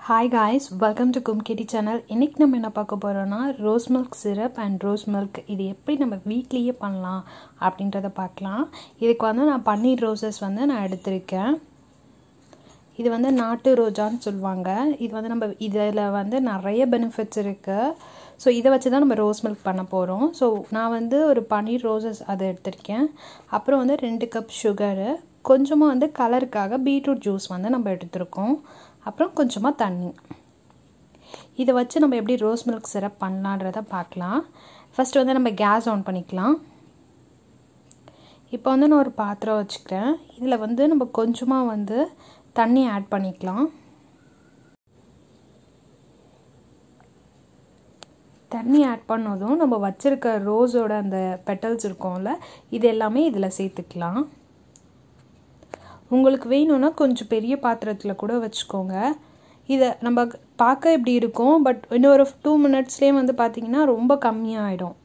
hi guys welcome to கும்கேடி channel இன்றைக்கி நம்ம என்ன பார்க்க போகிறோன்னா rose milk syrup and rose milk இது எப்படி நம்ம வீட்லேயே பண்ணலாம் அப்படின்றத பார்க்கலாம் இதுக்கு வந்து நான் பன்னீர் ரோசஸ் வந்து நான் எடுத்திருக்கேன் இது வந்து நாட்டு ரோஜான்னு சொல்லுவாங்க இது வந்து நம்ம இதில் வந்து நிறைய பெனிஃபிட்ஸ் இருக்குது ஸோ இதை வச்சு தான் நம்ம ரோஸ் மில்க் பண்ண போகிறோம் ஸோ நான் வந்து ஒரு பன்னீர் ரோசஸ் அதை எடுத்திருக்கேன் அப்புறம் வந்து ரெண்டு கப் சுகரு கொஞ்சமாக வந்து கலருக்காக பீட்ரூட் ஜூஸ் வந்து நம்ம எடுத்திருக்கோம் அப்புறம் கொஞ்சமாக தண்ணி இதை வச்சு நம்ம எப்படி ரோஸ் மில்க் சிரப் பண்ணலான்றத பார்க்கலாம் ஃபஸ்ட்டு வந்து நம்ம கேஸ் ஆன் பண்ணிக்கலாம் இப்போ வந்து நான் ஒரு பாத்திரம் வச்சுக்கிறேன் இதில் வந்து நம்ம கொஞ்சமாக வந்து தண்ணி ஆட் பண்ணிக்கலாம் தண்ணி ஆட் பண்ணதும் நம்ம வச்சுருக்க ரோஸோட அந்த பெட்டல்ஸ் இருக்கும்ல இது எல்லாமே இதில் சேர்த்துக்கலாம் உங்களுக்கு வேணும்னா கொஞ்சம் பெரிய பாத்திரத்தில் கூட வச்சுக்கோங்க இதை நம்ம பார்க்க இப்படி இருக்கும் பட் இன்னொரு டூ மினிட்ஸ்லேயே வந்து பார்த்திங்கன்னா ரொம்ப கம்மியாகிடும்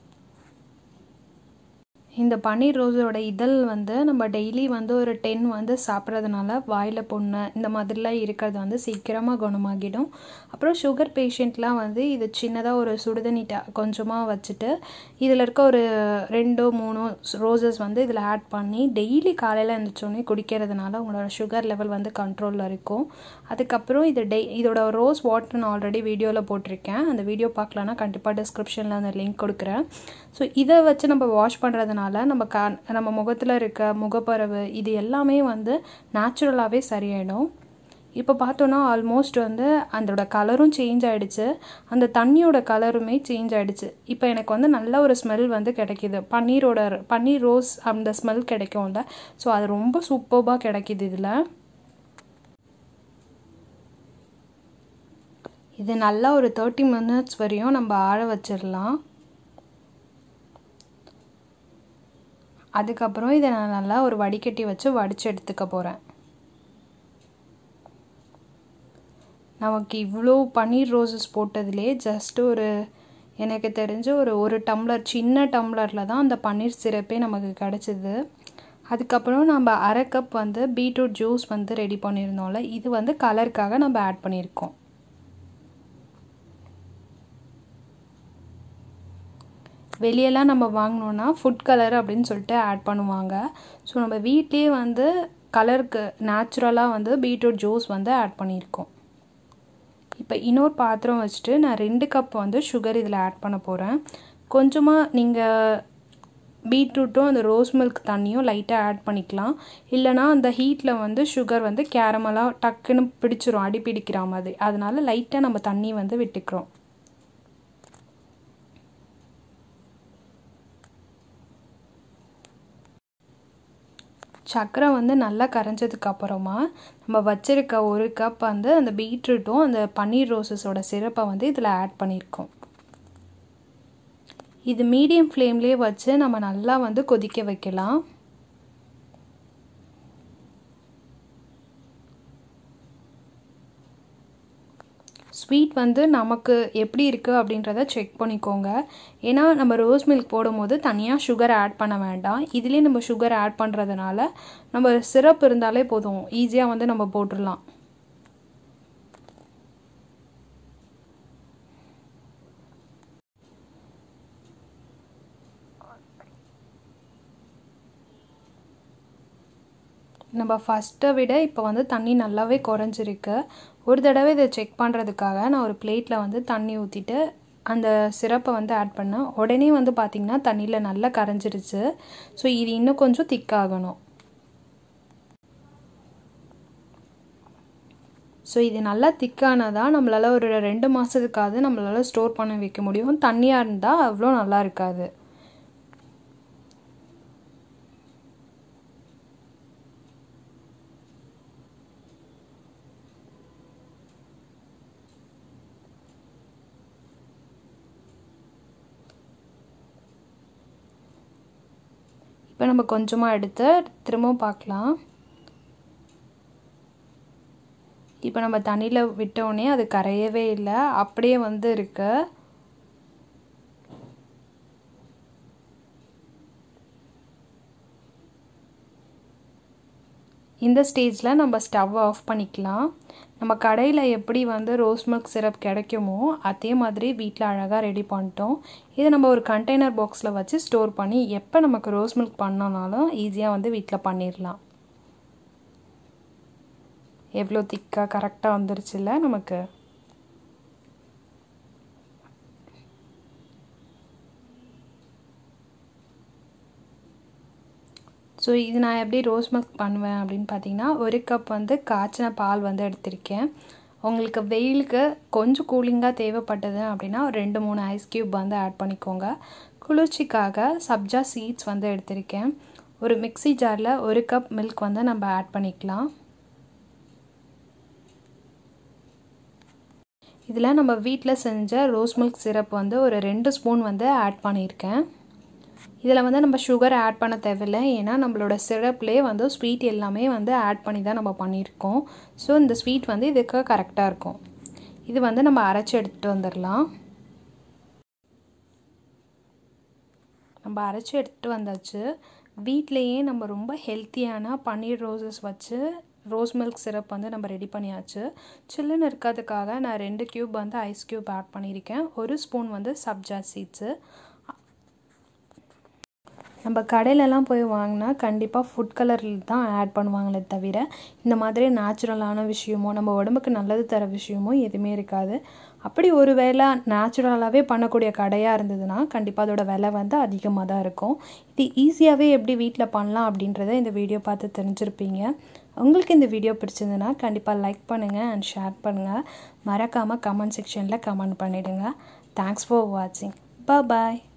இந்த பன்னீர் ரோஸோட இதழ் வந்து நம்ம டெய்லி வந்து ஒரு டென் வந்து சாப்பிட்றதுனால வாயில் புண்ணு இந்த மாதிரிலாம் இருக்கிறது வந்து சீக்கிரமாக குணமாகிடும் அப்புறம் சுகர் பேஷண்ட்லாம் வந்து இது சின்னதாக ஒரு சுடுதண்ணி கொஞ்சமாக வச்சுட்டு இதில் இருக்க ஒரு ரெண்டோ மூணோ ரோசஸ் வந்து இதில் ஆட் பண்ணி டெய்லி காலையில் எழுந்திரிச்சோடனே குடிக்கிறதுனால உங்களோட சுகர் லெவல் வந்து கண்ட்ரோலில் இருக்கும் அதுக்கப்புறம் இது டெய் இதோட ரோஸ் வாட்டர் நான் ஆல்ரெடி வீடியோவில் போட்டிருக்கேன் அந்த வீடியோ பார்க்கலன்னா கண்டிப்பாக டிஸ்கிரிப்ஷனில் அந்த லிங்க் கொடுக்குறேன் ஸோ இதை வச்சு நம்ம வாஷ் பண்ணுறதுனால நம்ம க நம்ம முகத்தில் இருக்க முகப்பரவு இது எல்லாமே வந்து நேச்சுரலாகவே சரியாயிடும் இப்போ பார்த்தோன்னா ஆல்மோஸ்ட் வந்து அதோட கலரும் சேஞ்ச் ஆகிடுச்சு அந்த தண்ணியோட கலருமே சேஞ்ச் ஆகிடுச்சு இப்போ எனக்கு வந்து நல்ல ஒரு ஸ்மெல் வந்து கிடைக்கிது பன்னீரோட பன்னீர் ரோஸ் அந்த ஸ்மெல் கிடைக்கும்ல ஸோ அது ரொம்ப சூப்பர்பாக கிடைக்கிது இதில் இது நல்லா ஒரு தேர்ட்டி மினிட்ஸ் வரையும் நம்ம ஆழ வச்சிடலாம் அதுக்கப்புறம் இதை நான் நல்லா ஒரு வடிகட்டி வச்சு வடித்து எடுத்துக்க போகிறேன் நமக்கு இவ்வளோ பன்னீர் ரோசஸ் போட்டதுலே ஜஸ்ட் ஒரு எனக்கு தெரிஞ்ச ஒரு ஒரு டம்ளர் சின்ன டம்ளரில் தான் அந்த பன்னீர் சிரப்பே நமக்கு கிடச்சிது அதுக்கப்புறம் நம்ம அரை கப் வந்து பீட்ரூட் ஜூஸ் வந்து ரெடி பண்ணியிருந்தோம்ல இது வந்து கலருக்காக நம்ம ஆட் பண்ணியிருக்கோம் வெளியெல்லாம் நம்ம வாங்கினோன்னா ஃபுட் கலர் அப்படின்னு சொல்லிட்டு ஆட் பண்ணுவாங்க ஸோ நம்ம வீட்லேயே வந்து கலருக்கு நேச்சுரலாக வந்து பீட்ரூட் ஜூஸ் வந்து ஆட் பண்ணியிருக்கோம் இப்போ இன்னொரு பாத்திரம் வச்சுட்டு நான் ரெண்டு கப் வந்து சுகர் இதில் ஆட் பண்ண போகிறேன் கொஞ்சமாக நீங்கள் பீட்ரூட்டும் அந்த ரோஸ் மில்க் தண்ணியும் லைட்டாக ஆட் பண்ணிக்கலாம் இல்லைனா அந்த ஹீட்டில் வந்து சுகர் வந்து கேரமலாக டக்குன்னு பிடிச்சிரும் அடி பிடிக்கிற மாதிரி அதனால லைட்டாக நம்ம தண்ணி வந்து விட்டுக்கிறோம் சர்க்கரை வந்து நல்லா கரைஞ்சதுக்கு அப்புறமா நம்ம வச்சுருக்க ஒரு கப் வந்து அந்த பீட்ரூட்டும் அந்த பன்னீர் ரோசஸோட சிரப்பை வந்து இதில் ஆட் பண்ணியிருக்கோம் இது மீடியம் ஃப்ளேம்லேயே வச்சு நம்ம நல்லா வந்து கொதிக்க வைக்கலாம் ஸ்வீட் வந்து நமக்கு எப்படி இருக்குது அப்படின்றத செக் பண்ணிக்கோங்க ஏன்னா நம்ம ரோஸ் மில்க் போடும்போது தனியாக சுகர் ஆட் பண்ண வேண்டாம் இதுலேயே நம்ம சுகர் ஆட் பண்ணுறதுனால நம்ம சிரப் இருந்தாலே போதும் ஈஸியாக வந்து நம்ம போட்டுடலாம் நம்ம ஃபஸ்ட்டை விட இப்போ வந்து தண்ணி நல்லாவே குறைஞ்சிருக்கு ஒரு தடவை இதை செக் பண்ணுறதுக்காக நான் ஒரு பிளேட்டில் வந்து தண்ணி ஊற்றிட்டு அந்த சிரப்பை வந்து ஆட் பண்ணேன் உடனே வந்து பார்த்திங்கன்னா தண்ணியில் நல்லா கரைஞ்சிருச்சு ஸோ இது இன்னும் கொஞ்சம் திக்காகணும் ஸோ இது நல்லா திக்கானதாக நம்மளால் ஒரு ரெண்டு மாதத்துக்காவது நம்மளால் ஸ்டோர் பண்ண வைக்க முடியும் தண்ணியாக இருந்தால் அவ்வளோ நல்லா இருக்காது இப்போ நம்ம கொஞ்சமாக எடுத்து திரும்பவும் பார்க்கலாம் இப்போ நம்ம தண்ணியில் விட்டோடனே அது கரையவே இல்லை அப்படியே வந்து இருக்கு இந்த ஸ்டேஜில் நம்ம ஸ்டவ் ஆஃப் பண்ணிக்கலாம் நம்ம கடையில் எப்படி வந்து ரோஸ் மில்க் சிரப் கிடைக்குமோ அதே மாதிரி வீட்டில் அழகாக ரெடி பண்ணிட்டோம் இதை நம்ம ஒரு கண்டெய்னர் பாக்ஸில் வச்சு ஸ்டோர் பண்ணி எப்போ நமக்கு ரோஸ் மில்க் பண்ணனாலும் ஈஸியாக வந்து வீட்டில் பண்ணிடலாம் எவ்வளோ திக்காக கரெக்டாக வந்துருச்சுல்ல நமக்கு ஸோ இது நான் எப்படி ரோஸ் மில்க் பண்ணுவேன் அப்படின்னு பார்த்தீங்கன்னா ஒரு கப் வந்து காய்ச்சின பால் வந்து எடுத்திருக்கேன் உங்களுக்கு வெயிலுக்கு கொஞ்சம் கூலிங்காக தேவைப்பட்டது அப்படின்னா ஒரு ரெண்டு மூணு ஐஸ் க்யூப் வந்து ஆட் பண்ணிக்கோங்க குளிர்ச்சிக்காக சப்ஜா சீட்ஸ் வந்து எடுத்திருக்கேன் ஒரு மிக்சி ஜாரில் ஒரு கப் மில்க் வந்து நம்ம ஆட் பண்ணிக்கலாம் இதில் நம்ம வீட்டில் செஞ்ச ரோஸ் மில்க் சிரப் வந்து ஒரு ரெண்டு ஸ்பூன் வந்து ஆட் பண்ணியிருக்கேன் இதில் வந்து நம்ம சுகர் ஆட் பண்ண தேவையில்லை ஏன்னா நம்மளோட சிரப்லேயே வந்து ஸ்வீட் எல்லாமே வந்து ஆட் பண்ணி தான் நம்ம பண்ணியிருக்கோம் ஸோ இந்த ஸ்வீட் வந்து இதுக்கு கரெக்டாக இருக்கும் இது வந்து நம்ம அரைச்சி எடுத்துகிட்டு வந்துடலாம் நம்ம அரைச்சி எடுத்துகிட்டு வந்தாச்சு வீட்லேயே நம்ம ரொம்ப ஹெல்த்தியான பன்னீர் ரோசஸ் வச்சு ரோஸ் மில்க் சிரப் வந்து நம்ம ரெடி பண்ணியாச்சு சில்லுன்னு இருக்கிறதுக்காக நான் ரெண்டு க்யூப் வந்து ஐஸ் க்யூப் ஆட் பண்ணியிருக்கேன் ஒரு ஸ்பூன் வந்து சப்ஜா சீட்ஸு நம்ம கடையிலலாம் போய் வாங்கினா கண்டிப்பாக ஃபுட் கலரில் தான் ஆட் பண்ணுவாங்களே தவிர இந்த மாதிரி நேச்சுரலான விஷயமோ நம்ம உடம்புக்கு நல்லது தர விஷயமோ எதுவுமே இருக்காது அப்படி ஒரு வேளை நேச்சுரலாகவே பண்ணக்கூடிய கடையாக இருந்ததுன்னா கண்டிப்பாக அதோட விலை வந்து அதிகமாக தான் இருக்கும் இது ஈஸியாகவே எப்படி வீட்டில் பண்ணலாம் அப்படின்றத இந்த வீடியோ பார்த்து தெரிஞ்சிருப்பீங்க உங்களுக்கு இந்த வீடியோ பிடிச்சிருந்துன்னா கண்டிப்பாக லைக் பண்ணுங்கள் அண்ட் ஷேர் பண்ணுங்கள் மறக்காமல் கமெண்ட் செக்ஷனில் கமெண்ட் பண்ணிவிடுங்க தேங்க்ஸ் ஃபார் வாட்சிங் பாய்